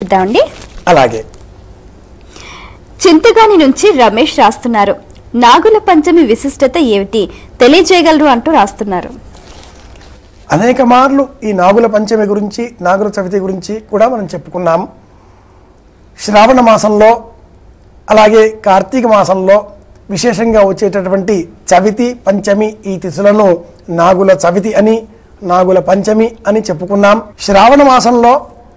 చూద్దామండి అలాగే చింతగాని నుంచి రమేష్ రాస్తున్నారు నాగుల పంచమి విశిష్టత ఏమిటి తెలియజేయగలరు అంటూ రాస్తున్నారు అనేక మార్లు ఈ నాగుల పంచమి గురించి నాగుల చవితి గురించి కూడా మనం చెప్పుకున్నాం శ్రావణ మాసంలో అలాగే కార్తీక మాసంలో విశేషంగా వచ్చేటటువంటి చవితి పంచమి ఈ తిథులను నాగుల చవితి అని నాగుల పంచమి అని చెప్పుకున్నాం శ్రావణ మాసంలో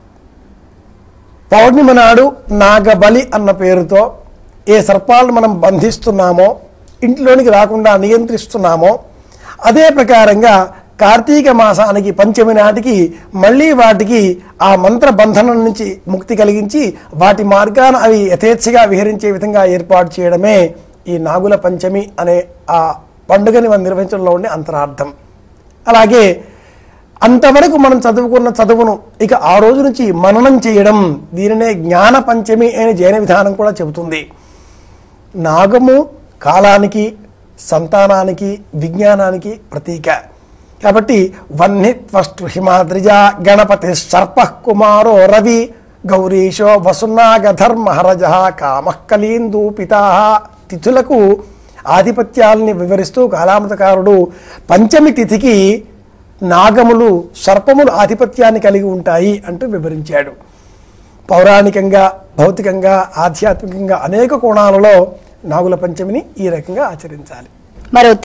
పౌర్ణిమ నాడు నాగబలి అన్న పేరుతో ఏ సర్పాలను మనం బంధిస్తున్నామో ఇంట్లోనికి రాకుండా నియంత్రిస్తున్నామో అదే ప్రకారంగా కార్తీక మాసానికి పంచమి నాటికి మళ్ళీ వాటికి ఆ మంత్ర బంధనం నుంచి ముక్తి కలిగించి వాటి మార్గాన అవి యథేచ్ఛగా విహరించే విధంగా ఏర్పాటు చేయడమే ఈ నాగుల పంచమి అనే ఆ పండుగని మనం నిర్వహించడంలో ఉండే అంతరార్థం అలాగే అంతవరకు మనం చదువుకున్న చదువును ఇక ఆ రోజు నుంచి మననం చేయడం దీనినే జ్ఞాన పంచమి అనే జైన విధానం కూడా చెబుతుంది నాగము కాలానికి సంతానానికి విజ్ఞానానికి ప్రతీక కాబట్టి వన్నిత్వష్టు హిమాద్రిజ గణపతి సర్ప కుమారో రవి గౌరీశో వసునాగధర్మహరజ కామఃకలీందు పితా తిథులకు ఆధిపత్యాలని వివరిస్తూ కాలామృతకారుడు పంచమి తిథికి నాగములు సర్పములు ఆధిపత్యాన్ని కలిగి ఉంటాయి అంటూ వివరించాడు పౌరాణికంగా భౌతికంగా ఆధ్యాత్మికంగా అనేక కోణాలలో నాగుల పంచమిని ఈ రకంగా ఆచరించాలి మరో